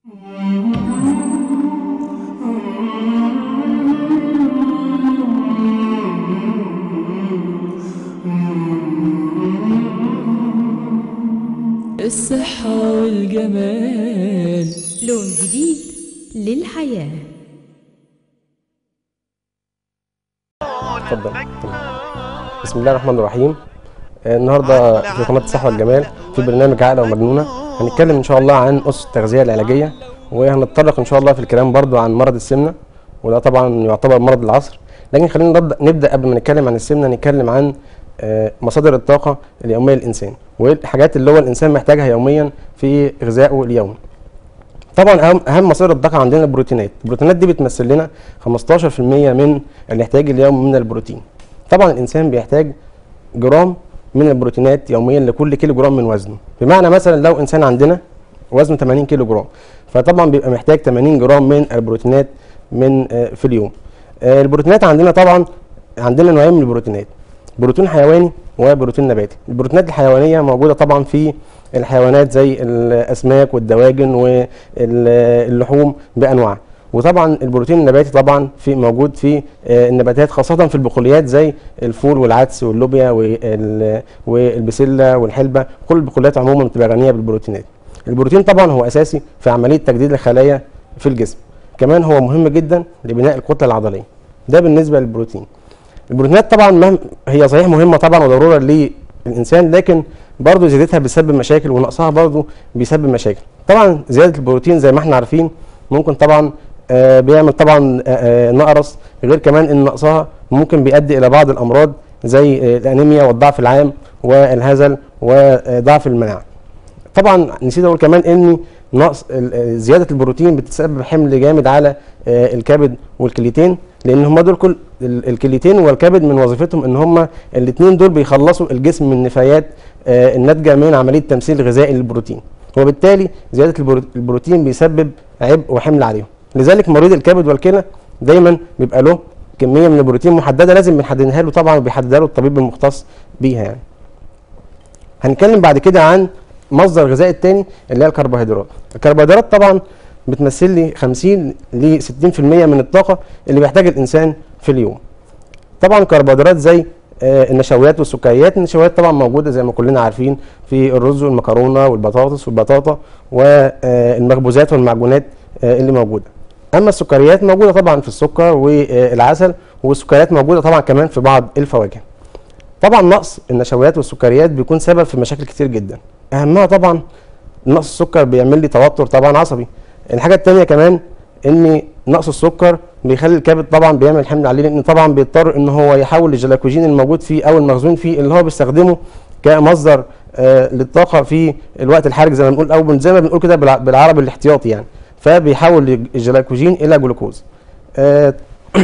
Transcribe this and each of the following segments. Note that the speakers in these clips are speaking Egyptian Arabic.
الصحة والجمال لون جديد للحياة اتفضل بسم الله الرحمن الرحيم آه، النهارده في قناه الصحه والجمال في برنامج عقله ومجنونه هنتكلم ان شاء الله عن اسس التغذيه العلاجيه وهنتطرق ان شاء الله في الكلام برضو عن مرض السمنه وده طبعا يعتبر مرض العصر لكن خلينا نبدا نبدا قبل ما نتكلم عن السمنه نتكلم عن آه، مصادر الطاقه اليوميه للانسان وايه الحاجات اللي هو الانسان محتاجها يوميا في غذائه اليومي طبعا اهم اهم مصادر الطاقه عندنا البروتينات البروتينات دي بتمثل لنا 15% من الاحتياج اليومي من البروتين طبعا الانسان بيحتاج جرام من البروتينات يوميا لكل كيلو جرام من وزنه بمعنى مثلا لو انسان عندنا وزنه 80 كيلو جرام فطبعا بيبقى محتاج 80 جرام من البروتينات من آه، في اليوم آه، البروتينات عندنا طبعا عندنا نوعين من البروتينات بروتين حيواني وبروتين نباتي البروتينات الحيوانيه موجوده طبعا في الحيوانات زي الاسماك والدواجن واللحوم بانواعها وطبعا البروتين النباتي طبعا في موجود في آه، النباتات خاصه في البقوليات زي الفول والعدس واللوبيا وال- والبسله والحلبه كل البقوليات عموما بتبقى غنيه بالبروتينات البروتين طبعا هو اساسي في عمليه تجديد الخلايا في الجسم كمان هو مهم جدا لبناء الكتله العضليه ده بالنسبه للبروتين البروتينات طبعا مهم هي صحيح مهمه طبعا وضروره للانسان لكن برضه زيادتها بيسبب مشاكل ونقصها برضه بيسبب مشاكل طبعا زياده البروتين زي ما احنا عارفين ممكن طبعا آه، بيعمل طبعا آه، آه، نقرس غير كمان ان نقصها ممكن بيؤدي الى بعض الامراض زي آه، الانيميا والضعف العام والهزل وضعف المناعه طبعا نسيت اقول كمان ان نقص ال- آه، زياده البروتين بتسبب حمل جامد على آه، الكبد والكليتين لان هم دول كل ال- الكليتين والكبد من وظيفتهم ان هم الاثنين دول بيخلصوا الجسم من النفايات آه، الناتجه من عمليه تمثيل غذائي للبروتين وبالتالي زياده البرو- البروتين بيسبب عبء وحمل عليهم لذلك مريض الكبد والكلى دايما بيبقى له كميه من البروتين محدده لازم بنحددها له طبعا وبيحددها له الطبيب المختص بيها يعني هنتكلم بعد كده عن مصدر الغذاء الثاني اللي هي الكربوهيدرات الكربوهيدرات طبعا بتمثل لي 50 ل 60% من الطاقه اللي بيحتاجها الانسان في اليوم طبعا الكربوهيدرات زي آه، النشويات والسكريات النشويات طبعا موجوده زي ما كلنا عارفين في الرز والمكرونه والبطاطس والبطاطا والمخبوزات والمعجونات آه، اللي موجوده اما السكريات موجوده طبعا في السكر والعسل والسكريات موجوده طبعا كمان في بعض الفواكه طبعا نقص النشويات والسكريات بيكون سبب في مشاكل كتير جدا اهمها طبعا نقص السكر بيعمل لي توتر طبعا عصبي الحاجه التانية كمان ان نقص السكر بيخلي الكبد طبعا بيعمل حمل عليه لان طبعا بيضطر ان هو يحول الجلايكوجين الموجود فيه او المخزون فيه اللي هو بيستخدمه كمصدر آه للطاقه في الوقت الحرج زي ما بنقول او زي ما بنقول كده بالع- بالعربي الاحتياطي يعني فبيحول الجلايكوجين الى جلوكوز آه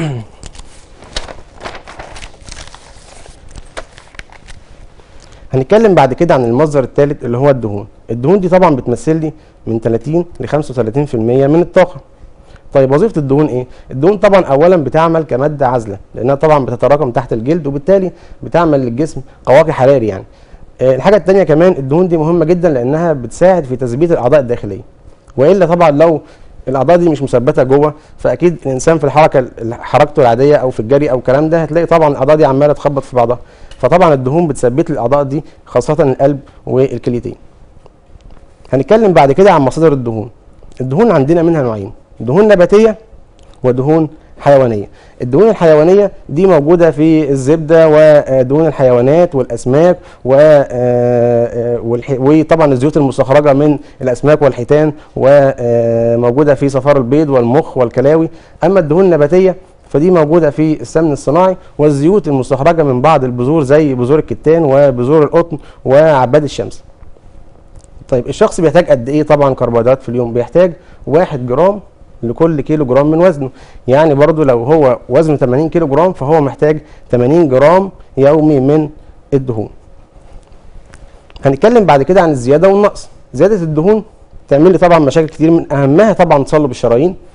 هنتكلم بعد كده عن المصدر الثالث اللي هو الدهون الدهون دي طبعا بتمثل لي من 30 ل 35% من الطاقه طيب وظيفه الدهون ايه الدهون طبعا اولا بتعمل كماده عازله لانها طبعا بتتراكم تحت الجلد وبالتالي بتعمل للجسم قواقي حراري يعني آه، الحاجه الثانيه كمان الدهون دي مهمه جدا لانها بتساعد في تثبيت الاعضاء الداخليه والا طبعا لو الاعضاء دي مش مثبته جوه فاكيد الانسان في الحركه حركته العاديه او في الجري او الكلام ده هتلاقي طبعا الاعضاء دي عماله تخبط في بعضها فطبعا الدهون بتثبت الاعضاء دي خاصه القلب والكليتين هنتكلم بعد كده عن مصادر الدهون الدهون عندنا منها نوعين دهون نباتيه ودهون حيوانيه الدهون الحيوانيه دي موجوده في الزبده ودهون الحيوانات والاسماك و آه، والح- وطبعا الزيوت المستخرجه من الاسماك والحيتان وموجوده في صفار البيض والمخ والكلاوي اما الدهون النباتيه فدي موجوده في السمن الصناعي والزيوت المستخرجه من بعض البذور زي بذور الكتان وبذور القطن وعباد الشمس طيب الشخص بيحتاج قد ايه طبعا كربوهيدرات في اليوم بيحتاج 1 جرام لكل كيلو جرام من وزنه يعني برضو لو هو وزنه 80 كيلو جرام فهو محتاج 80 جرام يومي من الدهون هنتكلم بعد كده عن الزياده والنقص زياده الدهون تعمل لي طبعا مشاكل كتير من اهمها طبعا تصلب الشرايين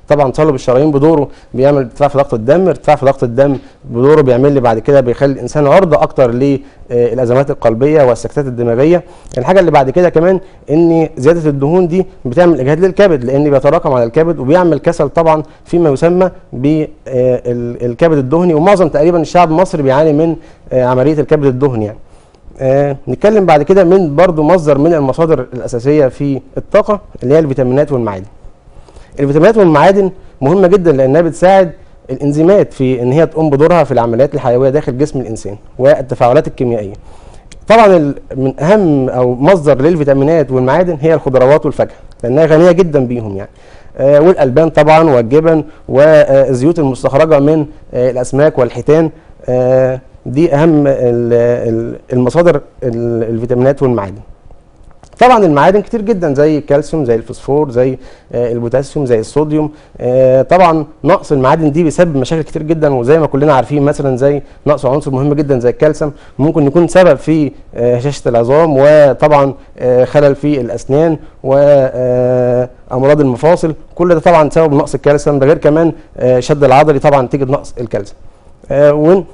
طبعا تصلب الشرايين بدوره بيعمل ارتفاع في ضغط الدم ارتفاع في ضغط الدم بدوره بيعمل لي بعد كده بيخلي الانسان عرضه اكتر للازمات القلبيه والسكتات الدماغيه الحاجه اللي بعد كده كمان ان زياده الدهون دي بتعمل اجهاد للكبد لان بيتراكم على الكبد وبيعمل كسل طبعا فيما يسمى بالكبد الدهني ومعظم تقريبا الشعب المصري بيعاني من آه، عمليه الكبد الدهني يعني آه نتكلم بعد كده من برضو مصدر من المصادر الاساسيه في الطاقه اللي هي الفيتامينات والمعادن الفيتامينات والمعادن مهمه جدا لانها بتساعد الانزيمات في ان هي تقوم بدورها في العمليات الحيويه داخل جسم الانسان والتفاعلات الكيميائيه طبعا ال- من اهم او مصدر للفيتامينات والمعادن هي الخضروات والفاكهه لانها غنيه جدا بيهم يعني آه والالبان طبعا والجبن والزيوت المستخرجه من آه الاسماك والحيتان آه دي اهم ال- ال- المصادر ال- الفيتامينات والمعادن طبعا المعادن كتير جدا زي الكالسيوم زي الفوسفور زي آه، البوتاسيوم زي الصوديوم آه، طبعا نقص المعادن دي بيسبب مشاكل كتير جدا وزي ما كلنا عارفين مثلا زي نقص عنصر مهم جدا زي الكالسيوم ممكن يكون سبب في آه، هشاشه العظام وطبعا آه، خلل في الاسنان وامراض المفاصل كل ده طبعا سبب نقص الكالسيوم ده غير كمان آه، شد العضلي طبعا نتيجه نقص الكالسيوم آه، ون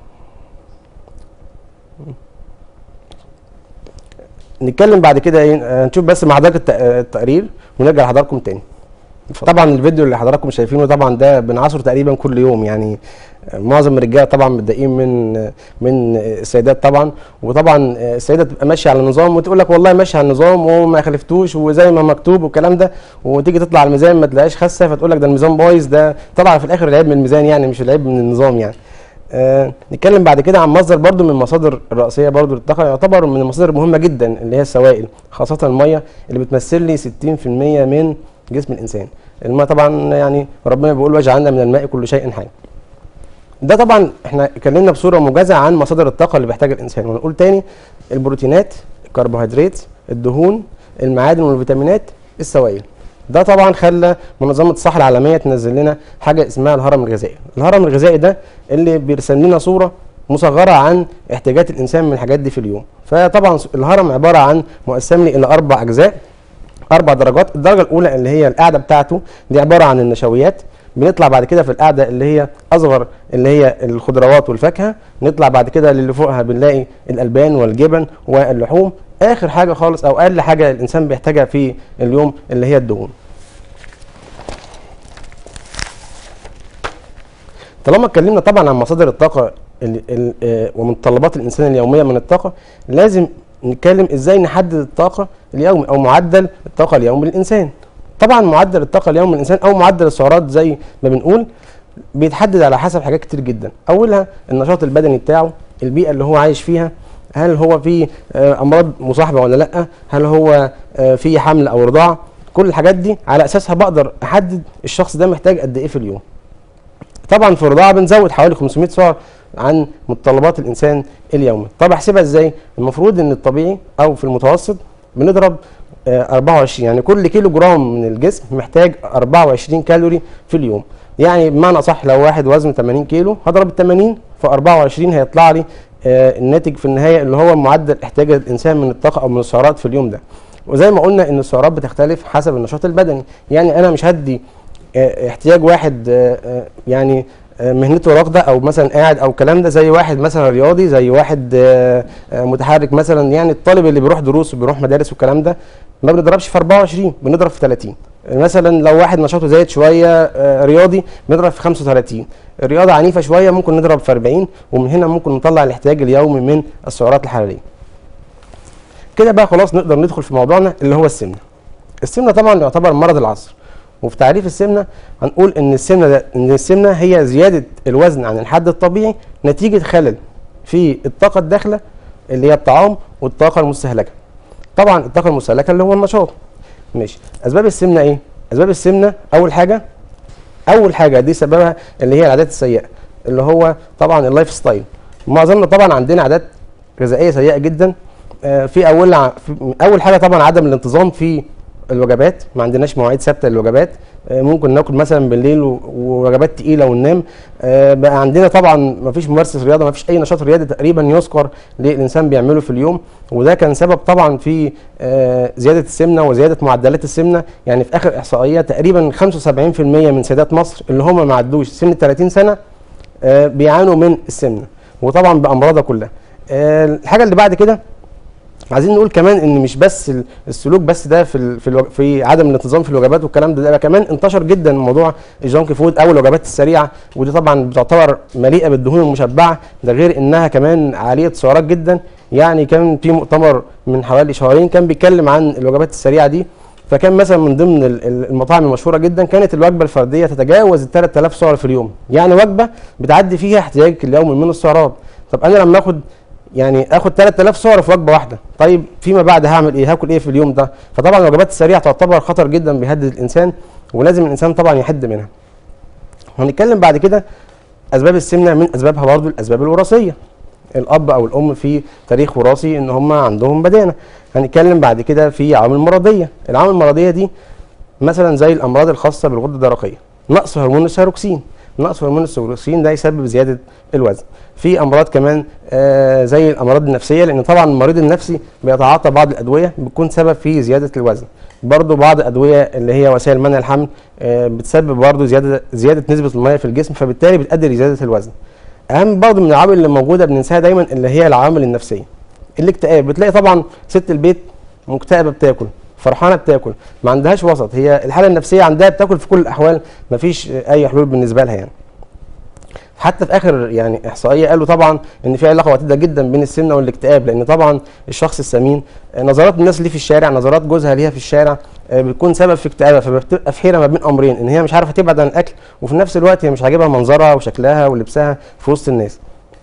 نتكلم بعد كده ايه آه، نشوف بس مع حضرتك الت- آه، التقرير ونرجع لحضراتكم تاني طبعا الفيديو اللي حضراتكم شايفينه طبعا ده بنعصره تقريبا كل يوم يعني آه، معظم الرجاله طبعا متضايقين من آه، من آه، السيدات طبعا وطبعا آه، السيده تبقى ماشيه على النظام وتقول لك والله ماشيه على النظام وما خالفتوش وزي ما مكتوب والكلام ده وتيجي تطلع على الميزان ما تلاقيش خاسه فتقول لك ده الميزان بايظ ده طبعا في الاخر العيب من الميزان يعني مش العيب من النظام يعني آه نتكلم بعد كده عن مصدر برضو من المصادر الرئيسيه برضو للطاقه يعتبر من المصادر المهمه جدا اللي هي السوائل خاصه الميه اللي بتمثل لي 60% من جسم الانسان الماء طبعا يعني ربنا بيقول وجعلنا من الماء كل شيء حي ده طبعا احنا اتكلمنا بصوره موجزه عن مصادر الطاقه اللي بيحتاجها الانسان ونقول تاني البروتينات الكربوهيدرات الدهون المعادن والفيتامينات السوائل ده طبعا خلى منظمه الصحه العالميه تنزل لنا حاجه اسمها الهرم الغذائي الهرم الغذائي ده اللي بيرسم لنا صوره مصغره عن احتياجات الانسان من الحاجات دي في اليوم فطبعا الهرم عباره عن مقسم لي الى اربع اجزاء اربع درجات الدرجه الاولى اللي هي القاعده بتاعته دي عباره عن النشويات بنطلع بعد كده في القاعده اللي هي اصغر اللي هي الخضروات والفاكهه نطلع بعد كده للي فوقها بنلاقي الالبان والجبن واللحوم اخر حاجه خالص او اقل حاجه الانسان بيحتاجها في اليوم اللي هي الدهون طالما اتكلمنا طبعا عن مصادر الطاقه ال- ال- آه، ومتطلبات الانسان اليوميه من الطاقه لازم نتكلم ازاي نحدد الطاقه اليومي او معدل الطاقه اليومي للانسان طبعا معدل الطاقه اليومي للانسان او معدل السعرات زي ما بنقول بيتحدد على حسب حاجات كتير جدا اولها النشاط البدني بتاعه البيئه اللي هو عايش فيها هل هو في آه، امراض مصاحبه ولا لا هل هو آه، في حمل او رضاعه كل الحاجات دي على اساسها بقدر احدد الشخص ده محتاج قد ايه في اليوم طبعا في الرضاعه بنزود حوالي 500 سعر عن متطلبات الانسان اليومي طب احسبها ازاي المفروض ان الطبيعي او في المتوسط بنضرب آه، 24 يعني كل كيلو جرام من الجسم محتاج 24 كالوري في اليوم يعني بمعنى صح لو واحد وزنه 80 كيلو هضرب ال 80 في 24 هيطلع لي آه، الناتج في النهايه اللي هو معدل احتياج الانسان من الطاقه او من السعرات في اليوم ده وزي ما قلنا ان السعرات بتختلف حسب النشاط البدني يعني انا مش هدي آه، احتياج واحد آه، آه، يعني آه، مهنته راقده او مثلا قاعد او الكلام ده زي واحد مثلا رياضي زي واحد آه، آه، متحرك مثلا يعني الطالب اللي بيروح دروس وبيروح مدارس والكلام ده ما بنضربش في 24 بنضرب في 30 مثلا لو واحد نشاطه زايد شويه آه، رياضي بنضرب في 35 الرياضه عنيفه شويه ممكن نضرب في 40 ومن هنا ممكن نطلع الاحتياج اليومي من السعرات الحراريه كده بقى خلاص نقدر ندخل في موضوعنا اللي هو السمنه السمنه طبعا يعتبر مرض العصر وفي تعريف السمنه هنقول ان السمنه ده ان السمنه هي زياده الوزن عن الحد الطبيعي نتيجه خلل في الطاقه الداخله اللي هي الطعام والطاقه المستهلكه طبعا الطاقه المستهلكه اللي هو النشاط ماشي اسباب السمنه ايه اسباب السمنه اول حاجه اول حاجه دي سببها اللي هي العادات السيئه اللي هو طبعا اللايف ستايل معظمنا طبعا عندنا عادات غذائيه سيئه جدا آه، في اول ع- في اول حاجه طبعا عدم الانتظام في الوجبات ما عندناش مواعيد ثابته للوجبات آه، ممكن ناكل مثلا بالليل و- ووجبات تقيله وننام آه، بقى عندنا طبعا ما فيش ممارسه رياضه ما فيش اي نشاط رياضي تقريبا يذكر للانسان بيعمله في اليوم وده كان سبب طبعا في آه، زياده السمنه وزياده معدلات السمنه يعني في اخر احصائيه تقريبا 75% من سيدات مصر اللي هم ما عدوش سن 30 سنه آه، بيعانوا من السمنه وطبعا بامراضها كلها آه، الحاجه اللي بعد كده عايزين نقول كمان ان مش بس ال- السلوك بس ده في ال- في, الوج... في عدم الانتظام في الوجبات والكلام ده, ده كمان انتشر جدا موضوع الجانك فود او الوجبات السريعه ودي طبعا بتعتبر مليئه بالدهون المشبعه ده غير انها كمان عاليه سعرات جدا يعني كان في مؤتمر من حوالي شهرين كان بيتكلم عن الوجبات السريعه دي فكان مثلا من ضمن ال- ال- المطاعم المشهوره جدا كانت الوجبه الفرديه تتجاوز ال 3000 سعر في اليوم يعني وجبه بتعدي فيها احتياجك اليومي من السعرات طب انا لما اخد يعني اخد 3000 سعر في وجبه واحده طيب فيما بعد هعمل ايه هاكل ايه في اليوم ده فطبعا الوجبات السريعه تعتبر خطر جدا بيهدد الانسان ولازم الانسان طبعا يحد منها هنتكلم بعد كده اسباب السمنه من اسبابها برضو الاسباب الوراثيه الاب او الام في تاريخ وراثي ان هم عندهم بدانه هنتكلم بعد كده في عوامل مرضيه العوامل المرضيه دي مثلا زي الامراض الخاصه بالغده الدرقيه نقص هرمون الثيروكسين نقص هرمون الثيروكسين ده يسبب زياده الوزن في امراض كمان آه زي الامراض النفسيه لان طبعا المريض النفسي بيتعاطى بعض الادويه بتكون سبب في زياده الوزن برضو بعض الادويه اللي هي وسائل منع الحمل آه بتسبب برضو زياده زياده نسبه الميه في الجسم فبالتالي بتؤدي لزياده الوزن اهم برضو من العوامل اللي موجوده بننساها دايما اللي هي العوامل النفسيه الاكتئاب بتلاقي طبعا ست البيت مكتئبه بتاكل فرحانه بتاكل ما عندهاش وسط هي الحاله النفسيه عندها بتاكل في كل الاحوال ما فيش اي حلول بالنسبه لها يعني حتى في اخر يعني احصائيه قالوا طبعا ان في علاقه وطيده جدا بين السمنه والاكتئاب لان طبعا الشخص السمين آه، نظرات الناس ليه في الشارع نظرات جوزها ليها في الشارع آه، بتكون سبب في اكتئابها فبتبقى في حيره ما بين امرين ان هي مش عارفه تبعد عن الاكل وفي نفس الوقت هي مش عاجبها منظرها وشكلها ولبسها في وسط الناس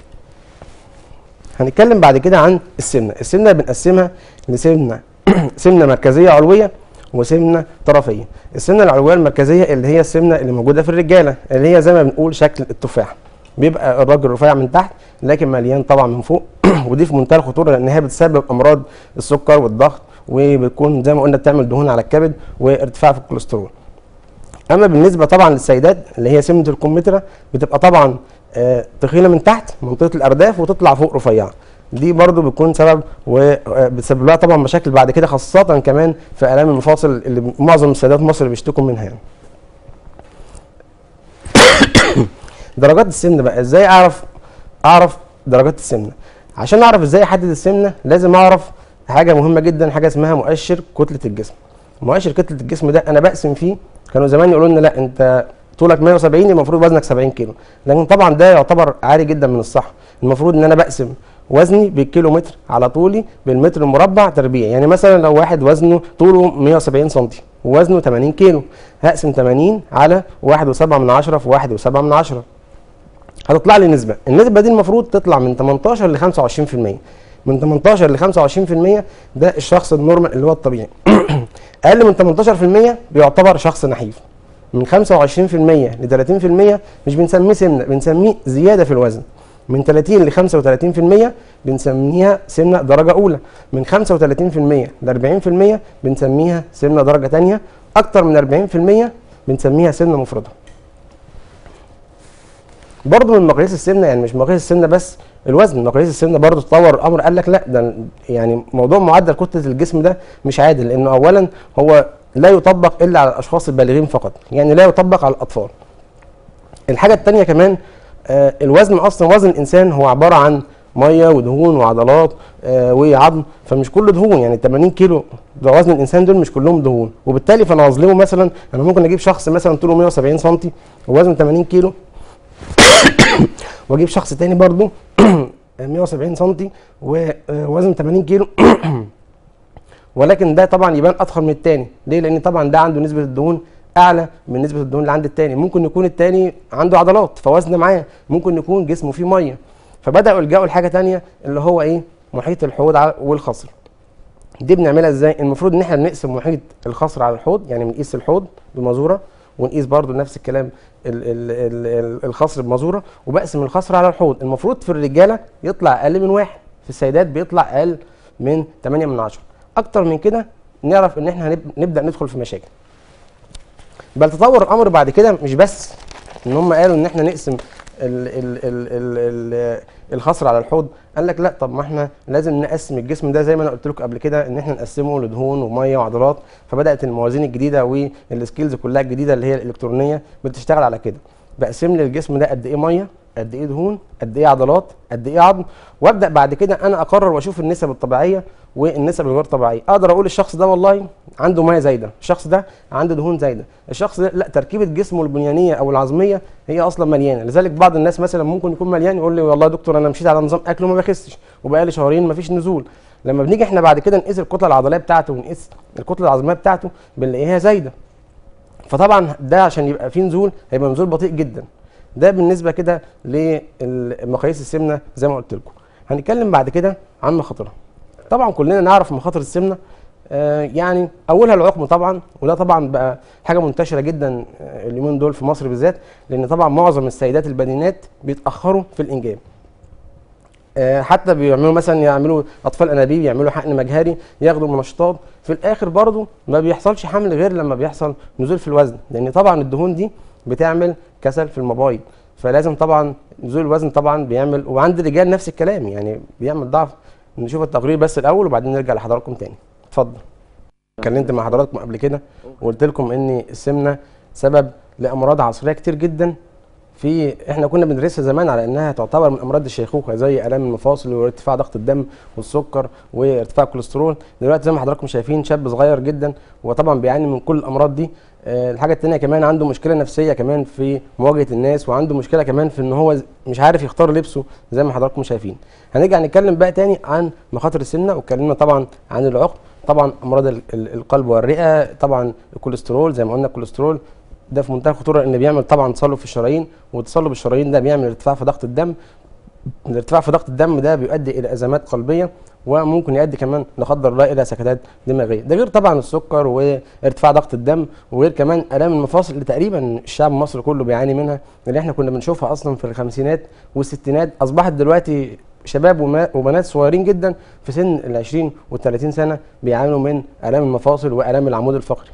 هنتكلم بعد كده عن السمنه السمنه بنقسمها لسمنه سمنه مركزيه علويه وسمنه طرفيه السمنه العلويه المركزيه اللي هي السمنه اللي موجوده في الرجاله اللي هي زي ما بنقول شكل التفاح بيبقى الراجل رفيع من تحت لكن مليان طبعا من فوق ودي في منتهى الخطوره لان هي بتسبب امراض السكر والضغط وبتكون زي ما قلنا بتعمل دهون على الكبد وارتفاع في الكوليسترول اما بالنسبه طبعا للسيدات اللي هي سمنه الكمثرى بتبقى طبعا آه، تخينه من تحت منطقه الارداف وتطلع فوق رفيعه دي برضو بتكون سبب وبتسبب لها طبعا مشاكل بعد كده خاصه كمان في الام المفاصل اللي معظم السيدات مصر بيشتكوا منها يعني. درجات السمنه بقى ازاي اعرف اعرف درجات السمنه عشان اعرف ازاي احدد السمنه لازم اعرف حاجه مهمه جدا حاجه اسمها مؤشر كتله الجسم مؤشر كتله الجسم ده انا بقسم فيه كانوا زمان يقولوا لنا لا انت طولك 170 المفروض وزنك 70 كيلو لكن طبعا ده يعتبر عالي جدا من الصح المفروض ان انا بقسم وزني بالكيلو متر على طولي بالمتر المربع تربيع يعني مثلا لو واحد وزنه طوله 170 سم ووزنه 80 كيلو هقسم 80 على 1.7 من عشرة في 1.7 من عشرة هتطلع لي نسبة النسبة دي المفروض تطلع من 18 ل 25% من 18 ل 25% ده الشخص النورمال اللي هو الطبيعي اقل من 18% بيعتبر شخص نحيف من 25% ل 30% مش بنسميه سمنه بنسميه زياده في الوزن من 30 ل 35% بنسميها سمنه درجه اولى من 35% ل 40% بنسميها سمنه درجه ثانيه اكتر من 40% بنسميها سمنه مفرطه برضه من مقاييس السمنه يعني مش مقاييس السمنه بس الوزن مقاييس السمنه برضه تطور الامر قال لك لا ده يعني موضوع معدل كتله الجسم ده مش عادل لانه اولا هو لا يطبق الا على الاشخاص البالغين فقط يعني لا يطبق على الاطفال الحاجه الثانيه كمان آه الوزن اصلا وزن الانسان هو عباره عن ميه ودهون وعضلات آه وعظم فمش كله دهون يعني 80 كيلو ده وزن الانسان دول مش كلهم دهون وبالتالي فانا هظلمه مثلا انا ممكن اجيب شخص مثلا طوله 170 سم ووزنه 80 كيلو واجيب شخص تاني برضو 170 سم ووزنه 80 كيلو ولكن ده طبعا يبان اضخم من التاني ليه لان طبعا ده عنده نسبه الدهون اعلى من نسبه الدهون اللي عند التاني ممكن يكون التاني عنده عضلات فوزن معاه ممكن يكون جسمه فيه ميه فبداوا يلجأوا لحاجه تانية اللي هو ايه محيط الحوض والخصر دي بنعملها ازاي المفروض ان احنا بنقسم محيط الخصر على الحوض يعني بنقيس الحوض بمزوره ونقيس برضو نفس الكلام ال ال ال الخصر بمزوره وبقسم الخصر على الحوض المفروض في الرجاله يطلع اقل من واحد في السيدات بيطلع اقل من 8 من 10 اكتر من كده نعرف ان احنا هنب- نبدا ندخل في مشاكل بل تطور الامر بعد كده مش بس ان هم قالوا ان احنا نقسم ال ال ال ال ال الخصر على الحوض قال لك لا طب ما احنا لازم نقسم الجسم ده زي ما انا قلت لكم قبل كده ان احنا نقسمه لدهون وميه وعضلات فبدات الموازين الجديده والسكيلز كلها الجديده اللي هي الالكترونيه بتشتغل على كده بقسم لي الجسم ده قد ايه ميه قد ايه دهون قد ايه عضلات قد ايه عظم وابدا بعد كده انا اقرر واشوف النسب الطبيعيه والنسب الغير طبيعيه اقدر اقول الشخص ده والله عنده ميه زايده الشخص ده عنده دهون زايده الشخص ده لا تركيبه جسمه البنيانيه او العظميه هي اصلا مليانه لذلك بعض الناس مثلا ممكن يكون مليان يقول لي والله يا دكتور انا مشيت على نظام اكل وما بخسش وبقالي شهرين ما فيش نزول لما بنيجي احنا بعد كده نقيس الكتله العضليه بتاعته ونقيس الكتله العظميه بتاعته بنلاقيها زايده فطبعا ده عشان يبقى فيه نزول هيبقى نزول بطيء جدا ده بالنسبه كده لمقاييس السمنه زي ما قلت لكم هنتكلم بعد كده عن مخاطرها طبعا كلنا نعرف مخاطر السمنه آه يعني اولها العقم طبعا وده طبعا بقى حاجه منتشره جدا آه اليومين دول في مصر بالذات لان طبعا معظم السيدات البنينات بيتاخروا في الانجاب آه، حتى بيعملوا مثلا يعملوا اطفال انابيب يعملوا حقن مجهري ياخدوا منشطات في الاخر برضو ما بيحصلش حمل غير لما بيحصل نزول في الوزن لان طبعا الدهون دي بتعمل كسل في المبايض فلازم طبعا نزول الوزن طبعا بيعمل وعند الرجال نفس الكلام يعني بيعمل ضعف نشوف التقرير بس الاول وبعدين نرجع لحضراتكم تاني اتفضل اتكلمت مع حضراتكم قبل كده وقلت لكم ان السمنه سبب لامراض عصريه كتير جدا في احنا كنا بندرسها زمان على انها تعتبر من امراض الشيخوخه زي الام المفاصل وارتفاع ضغط الدم والسكر وارتفاع الكوليسترول دلوقتي زي ما حضراتكم شايفين شاب صغير جدا وطبعا بيعاني من كل الامراض دي آه، الحاجه التانية كمان عنده مشكله نفسيه كمان في مواجهه الناس وعنده مشكله كمان في ان هو ز- مش عارف يختار لبسه زي ما حضراتكم شايفين هنرجع نتكلم بقى تاني عن مخاطر السمنه واتكلمنا طبعا عن العقم طبعا امراض ال- ال- القلب والرئه طبعا الكوليسترول زي ما قلنا الكوليسترول ده في منتهى الخطوره ان بيعمل طبعا تصلب في الشرايين وتصلب الشرايين ده بيعمل ارتفاع في ضغط الدم الارتفاع في ضغط الدم ده بيؤدي الى ازمات قلبيه وممكن يؤدي كمان لا قدر الله الى سكتات دماغيه ده غير طبعا السكر وارتفاع ضغط الدم وغير كمان الام المفاصل اللي تقريبا الشعب المصري كله بيعاني منها اللي احنا كنا بنشوفها اصلا في الخمسينات والستينات اصبحت دلوقتي شباب وما- وبنات صغيرين جدا في سن ال 20 وال 30 سنه بيعانوا من الام المفاصل والام العمود الفقري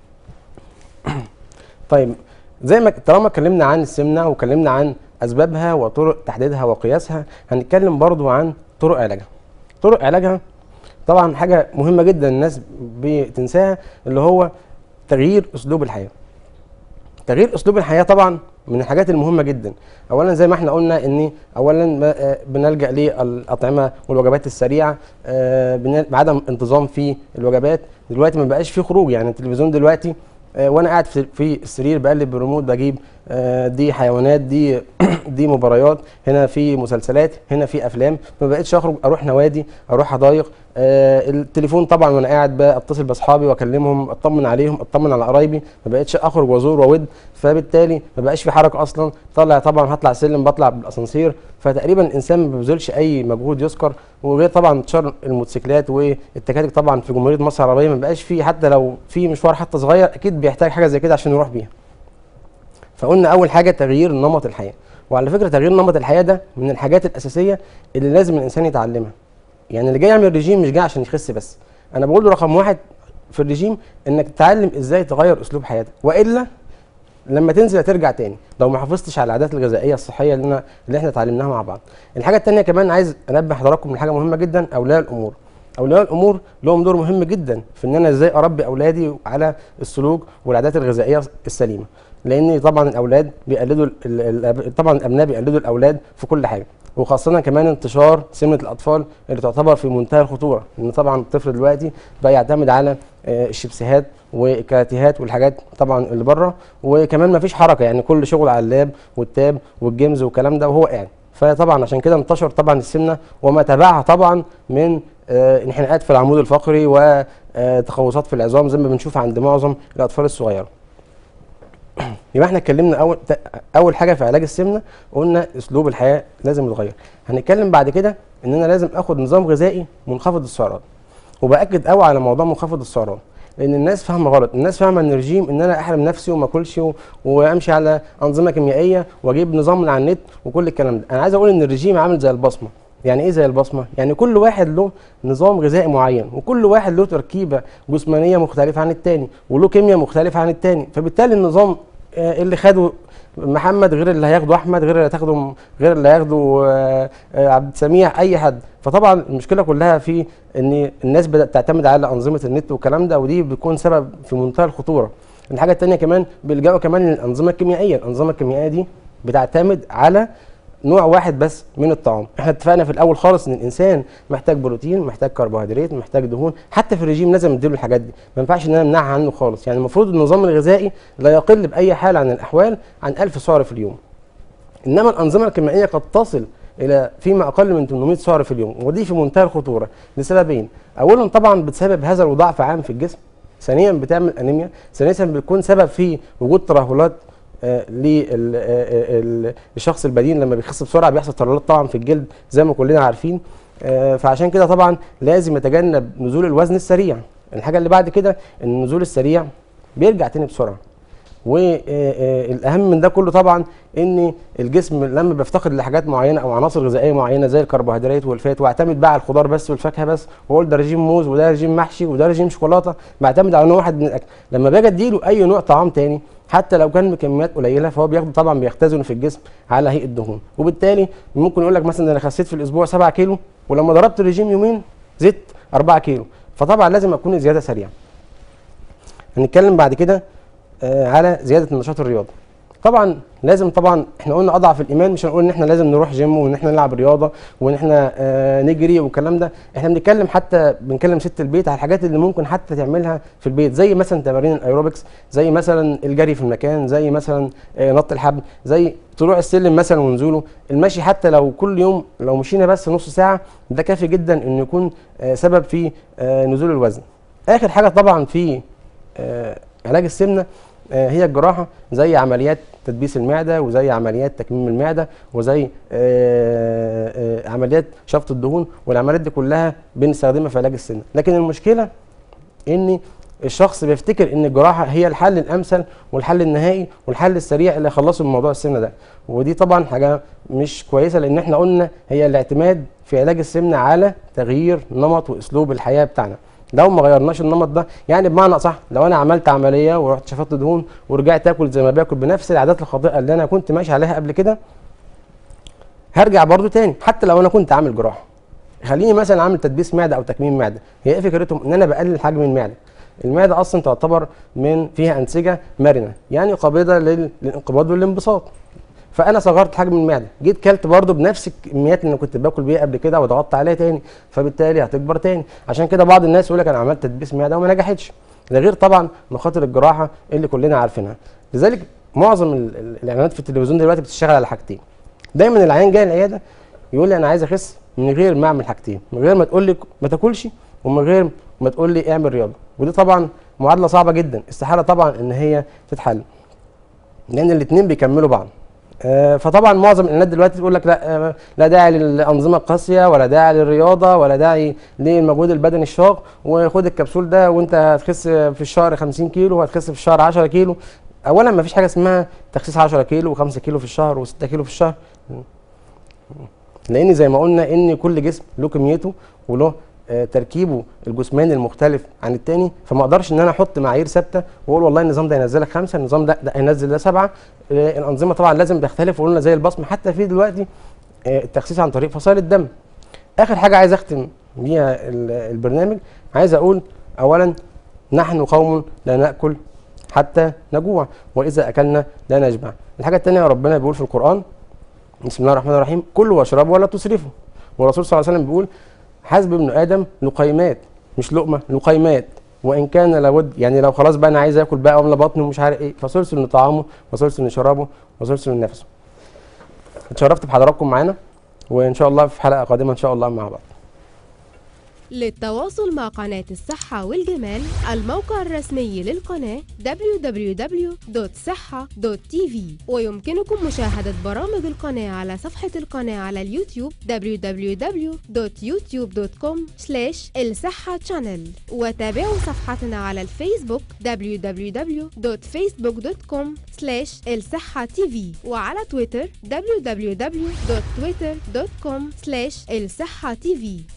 طيب زي ما طالما اتكلمنا عن السمنه واتكلمنا عن اسبابها وطرق تحديدها وقياسها هنتكلم برضو عن طرق علاجها طرق علاجها طبعا حاجه مهمه جدا الناس بتنساها اللي هو تغيير اسلوب الحياه تغيير اسلوب الحياه طبعا من الحاجات المهمه جدا اولا زي ما احنا قلنا ان اولا ما- آه، بنلجا للاطعمه والوجبات السريعه آه، بن- بعدم انتظام في الوجبات دلوقتي ما بقاش في خروج يعني التلفزيون دلوقتي آه، وانا قاعد في في السرير بقلب بالريموت بجيب آه، دي حيوانات دي دي مباريات هنا في مسلسلات هنا في افلام ما بقتش اخرج اروح نوادي اروح حدايق آه، التليفون طبعا وانا قاعد بقى اتصل باصحابي واكلمهم اطمن عليهم اطمن على قرايبي ما بقتش اخرج وازور واود فبالتالي ما بقاش في حركه اصلا طالع طبعا هطلع سلم بطلع بالاسانسير فتقريبا الانسان ما بيبذلش اي مجهود يذكر وغير طبعا انتشار الموتوسيكلات والتكاتك طبعا في جمهوريه مصر العربيه ما بقاش في حتى لو في مشوار حتى صغير اكيد بيحتاج حاجه زي كده عشان يروح بيها فقلنا اول حاجه تغيير نمط الحياه وعلى فكره تغيير نمط الحياه ده من الحاجات الاساسيه اللي لازم الانسان يتعلمها يعني اللي جاي يعمل رجيم مش جاي عشان يخس بس انا بقول له رقم واحد في الرجيم انك تتعلم ازاي تغير اسلوب حياتك والا لما تنزل هترجع تاني لو ما حافظتش على العادات الغذائيه الصحيه اللي انا اللي احنا اتعلمناها مع بعض الحاجه التانيه كمان عايز انبه حضراتكم لحاجه مهمه جدا اولياء الامور اولياء الامور لهم دور مهم جدا في ان انا ازاي اربي اولادي على السلوك والعادات الغذائيه السليمه لان طبعا الاولاد بيقلدوا ال- ال- ال- طبعا الابناء بيقلدوا الاولاد في كل حاجه وخاصة كمان انتشار سمنة الأطفال اللي تعتبر في منتهى الخطورة، لأن طبعا الطفل دلوقتي بقى يعتمد على آه، الشيبسيهات والكراتيهات والحاجات طبعا اللي بره وكمان مفيش حركة يعني كل شغل على اللاب والتاب والجيمز والكلام ده وهو قاعد، فطبعا عشان كده انتشر طبعا السمنة وما تبعها طبعا من آه، انحناءات في العمود الفقري وتقوسات في العظام زي ما بنشوف عند معظم الأطفال الصغيرة. يبقى احنا اتكلمنا اول ت- اول حاجه في علاج السمنه قلنا اسلوب الحياه لازم يتغير هنتكلم بعد كده ان انا لازم اخد نظام غذائي منخفض السعرات وباكد قوي على موضوع منخفض السعرات لان الناس فاهمه غلط الناس فاهمه ان الرجيم ان انا احرم نفسي وما اكلش و- وامشي على انظمه كيميائيه واجيب نظام من على النت وكل الكلام ده انا عايز اقول ان الرجيم عامل زي البصمه يعني ايه زي البصمه يعني كل واحد له نظام غذائي معين وكل واحد له تركيبه جسمانيه مختلفه عن التاني وله كيمياء مختلفه عن التاني فبالتالي النظام آه، اللي خده محمد غير اللي هياخده احمد غير اللي هتاخده غير اللي هياخده آه، آه، عبد السميع اي حد فطبعا المشكله كلها في ان الناس بدات تعتمد على انظمه النت والكلام ده ودي بتكون سبب في منتهى الخطوره الحاجه الثانيه كمان بيلجأوا كمان للانظمه الكيميائيه الانظمه الكيميائيه دي بتعتمد على نوع واحد بس من الطعام احنا اتفقنا في الاول خالص ان الانسان محتاج بروتين محتاج كربوهيدرات محتاج دهون حتى في الرجيم لازم نديله الحاجات دي ما ينفعش ان انا امنعها عنه خالص يعني المفروض النظام الغذائي لا يقل باي حال عن الاحوال عن 1000 سعر في اليوم انما الانظمه الكيميائيه قد تصل الى فيما اقل من 800 سعر في اليوم ودي في منتهى الخطوره لسببين اولا طبعا بتسبب هذا وضعف عام في الجسم ثانيا بتعمل انيميا ثالثا بتكون سبب في وجود ترهلات للشخص البدين لما بيخس بسرعه بيحصل ترهلات طبعا في الجلد زي ما كلنا عارفين آه، فعشان كده طبعا لازم يتجنب نزول الوزن السريع الحاجه اللي بعد كده ان النزول السريع بيرجع تاني بسرعه والاهم من ده كله طبعا ان الجسم لما بيفتقد لحاجات معينه او عناصر غذائيه معينه زي الكربوهيدرات والفات واعتمد بقى على الخضار بس والفاكهه بس واقول ده رجيم موز وده رجيم محشي وده رجيم شوكولاته بعتمد على نوع واحد من الاكل لما باجي اديله اي نوع طعام تاني حتى لو كان بكميات قليله فهو بياخده طبعا بيختزنه في الجسم على هيئه دهون وبالتالي ممكن يقول لك مثلا انا خسيت في الاسبوع 7 كيلو ولما ضربت الرجيم يومين زدت 4 كيلو فطبعا لازم اكون الزياده سريعه هنتكلم بعد كده آه، على زياده النشاط الرياضي طبعا لازم طبعا احنا قلنا اضعف الايمان مش هنقول ان احنا لازم نروح جيم وان احنا نلعب رياضه وان احنا آه نجري والكلام ده احنا بنتكلم حتى بنكلم ست البيت على الحاجات اللي ممكن حتى تعملها في البيت زي مثلا تمارين الايروبكس زي مثلا الجري في المكان زي مثلا آه نط الحبل زي طلوع السلم مثلا ونزوله المشي حتى لو كل يوم لو مشينا بس نص ساعه ده كافي جدا انه يكون آه سبب في آه نزول الوزن اخر حاجه طبعا في آه علاج السمنه آه، هي الجراحه زي عمليات تدبيس المعده وزي عمليات تكميم المعده وزي آه، آه، عمليات شفط الدهون والعمليات دي كلها بنستخدمها في علاج السمنه لكن المشكله ان الشخص بيفتكر ان الجراحه هي الحل الامثل والحل النهائي والحل السريع اللي يخلصه من موضوع السمنه ده ودي طبعا حاجه مش كويسه لان احنا قلنا هي الاعتماد في علاج السمنه على تغيير نمط واسلوب الحياه بتاعنا لو ما غيرناش النمط ده يعني بمعنى اصح لو انا عملت عمليه ورحت شفطت دهون ورجعت اكل زي ما باكل بنفس العادات الخاطئه اللي انا كنت ماشي عليها قبل كده هرجع برضو تاني حتى لو انا كنت عامل جراحه خليني مثلا عامل تدبيس معده او تكميم معده هي ايه فكرتهم ان انا بقلل حجم المعده المعده اصلا تعتبر من فيها انسجه مرنه يعني قابله لل- للانقباض والانبساط فانا صغرت حجم المعده جيت كلت برضو بنفس الكميات اللي أنا كنت باكل بيها قبل كده وضغطت عليها تاني فبالتالي هتكبر تاني عشان كده بعض الناس يقول لك انا عملت تدبيس معده وما نجحتش ده غير طبعا مخاطر الجراحه اللي كلنا عارفينها لذلك معظم ال- ال- الاعلانات في التلفزيون دلوقتي بتشتغل على حاجتين دايما العيان جاي العياده يقول لي انا عايز اخس من غير ما اعمل حاجتين من غير ما تقول لي ما تاكلش ومن غير ما تقول لي اعمل رياضه ودي طبعا معادله صعبه جدا استحاله طبعا ان هي تتحل لان الاثنين بيكملوا بعض آه، فطبعا معظم الاعلانات دلوقتي تقول لك لا آه، لا داعي للانظمه القاسيه ولا داعي للرياضه ولا داعي للمجهود البدني الشاق وخد الكبسول ده وانت هتخس في الشهر 50 كيلو وهتخس في الشهر 10 كيلو اولا ما فيش حاجه اسمها تخسيس 10 كيلو و5 كيلو في الشهر و6 كيلو في الشهر لان زي ما قلنا ان كل جسم له كميته وله آه، تركيبه الجسماني المختلف عن التاني فما اقدرش ان انا احط معايير ثابته واقول والله النظام ده ينزلك خمسه النظام ده ده هينزل ده سبعه آه، الانظمه طبعا لازم تختلف وقلنا زي البصم حتى في دلوقتي آه، التخسيس عن طريق فصائل الدم اخر حاجه عايز اختم بيها ال- البرنامج عايز اقول اولا نحن قوم لا ناكل حتى نجوع واذا اكلنا لا نشبع الحاجه الثانيه ربنا بيقول في القران بسم الله الرحمن الرحيم كلوا واشربوا ولا تسرفوا والرسول صلى الله عليه وسلم بيقول حسب ابن ادم لقيمات مش لقمه لقيمات وان كان لابد يعني لو خلاص بقى انا عايز اكل بقى واملى بطني ومش عارف ايه فثلث لطعامه وثلث لشرابه وثلث لنفسه اتشرفت بحضراتكم معانا وان شاء الله في حلقه قادمه ان شاء الله مع بعض للتواصل مع قناة الصحة والجمال الموقع الرسمي للقناة www.صحة.tv ويمكنكم مشاهدة برامج القناة على صفحة القناة على اليوتيوب www.youtube.com الصحة channel وتابعوا صفحتنا على الفيسبوك www.facebook.com الصحة tv وعلى تويتر www.twitter.com الصحة tv